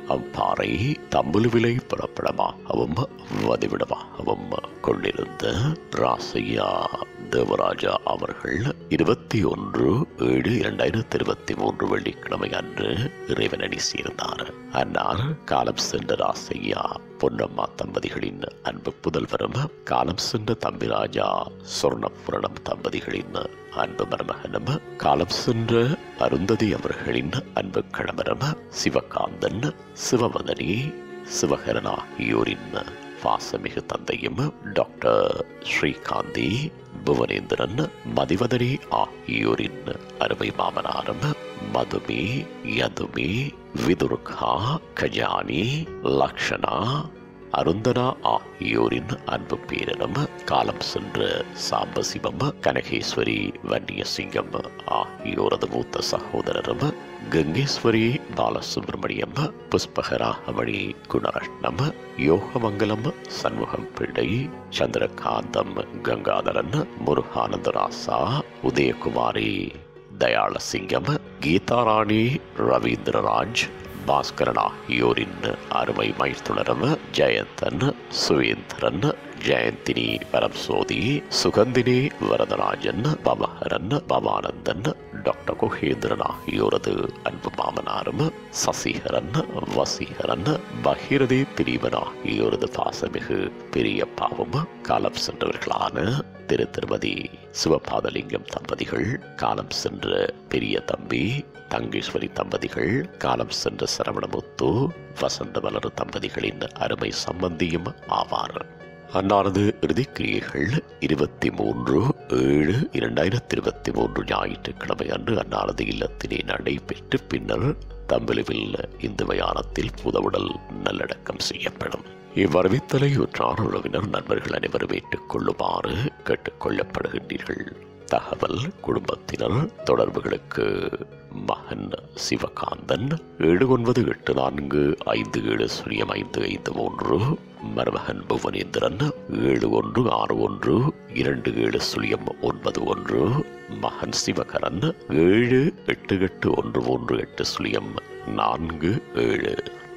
அம்பாறை தம்புலுவிலை புறப்படமாகவும் வதிவிடமாகவும் கொண்டிருந்த ராசையா தேவராஜா அவர்கள் இருபத்தி ஒன்று ஏழு இரண்டாயிரத்தி இருபத்தி மூன்று வெள்ளிக்கிழமை அன்று இறைவனடி சேர்ந்தார் அன்னார் காலம் சென்ற ராசையா பொன்னம்மா தம்பதிகளின் அன்பு புதல்வரும் காலம் சென்ற தம்பிராஜா சொர்ணபுரணம் தம்பதிகளின் அன்பு மருமகனும் காலம் சென்ற அருந்ததி அவர்களின் அன்பு கணவரும் சிவகாந்தன் சிவமதனி சிவகரன் ஆகியோரின் பாசமிகு தந்தையும் டாக்டர் ஸ்ரீகாந்தி புவனேந்திரன் மதிவதனி ஆகியோரின் அருமை மாமனாரும் மதுமி யதுமி விதுர்கா கஜானி லக்ஷனா அருந்தனா ஆகியோரின் அன்பு பேரனும் காலம் சென்ற சாம்பசிவம் கனகேஸ்வரி வன்னியசிங்கம் ஆகியோரது மூத்த சகோதரரும் கங்கேஸ்வரி பாலசுப்ரமணியம் புஷ்பகராகமணி குணரட்னம் யோகமங்கலம் சண்முகம் பிள்ளை சந்திரகாந்தம் கங்காதரன் முருகானந்தராசா உதயகுமாரி தயாளசிங்கம் கீதாராணி ரவீந்திரராஜ் பாஸ்கரன் ஆகியோரின் அருமை மைத்துணரும் ஜெயந்தன் சுவேந்திரன் ஜெயந்தினி பரம்சோதி சுகந்தினி வரதராஜன் பவஹரன் பவானந்தன் டாக்டர் குகேந்திரன் ஆகியோரது அன்பு மாமனாரும் சசிகரன் வசீகரன் பகீரதி திரீவன் ஆகியோரது பாசமிகு பெரியப்பாவும் காலம் சென்றவர்களான திரு திருமதி சிவபாதலிங்கம் தம்பதிகள் காலம் சென்ற பெரிய தம்பி தங்கேஸ்வரி தம்பதிகள் காலம் சென்ற சரவணமுத்து வசந்தமலர் தம்பதிகளின் அருமை சம்பந்தியும் ஆவார் அன்னாரது இறுதிக்கிரியைகள் இருபத்தி மூன்று ஏழு இரண்டாயிரத்தி இருபத்தி மூன்று ஞாயிற்றுக்கிழமை அன்று அன்னாரது இல்லத்திலே நடைபெற்று பின்னர் தம்பலுவில் இந்த மயானத்தில் புதவுடல் நல்லடக்கம் செய்யப்படும் இவ்வரவித்தலை உற்றார் உறவினர் நண்பர்கள் அனைவரும் ஏற்றுக்கொள்ளுமாறு கேட்டுக்கொள்ளப்படுகின்றீர்கள் தகவல் குடும்பத்தினர் தொடர்புகளுக்கு மகன் சிவகாந்தன் ஏழு ஒன்பது எட்டு நான்கு ஐந்து ஏழு சுழியம் ஐந்து ஐந்து மூன்று மருமகன் புவனேந்திரன் ஏழு ஒன்று ஆறு ஒன்று இரண்டு ஏழு சுழியம் ஒன்பது ஒன்று மகன் சிவகரன் ஏழு எட்டு எட்டு ஒன்று மூன்று எட்டு சுழியம் நான்கு ஏழு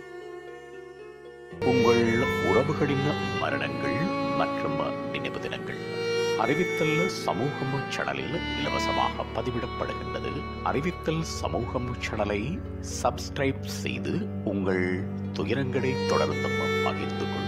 உங்கள் உறவுகளின் மரணங்கள் மற்றும் நினைவு தினங்கள் அறிவித்தல் சமூகம் சேனலில் இலவசமாக பதிவிடப்படுகின்றது அறிவித்தல் சமூகம் சேனலை சப்ஸ்கிரைப் செய்து உங்கள் துயரங்களை தொடர்ந்தும் பகிர்ந்து கொள்ளுங்கள்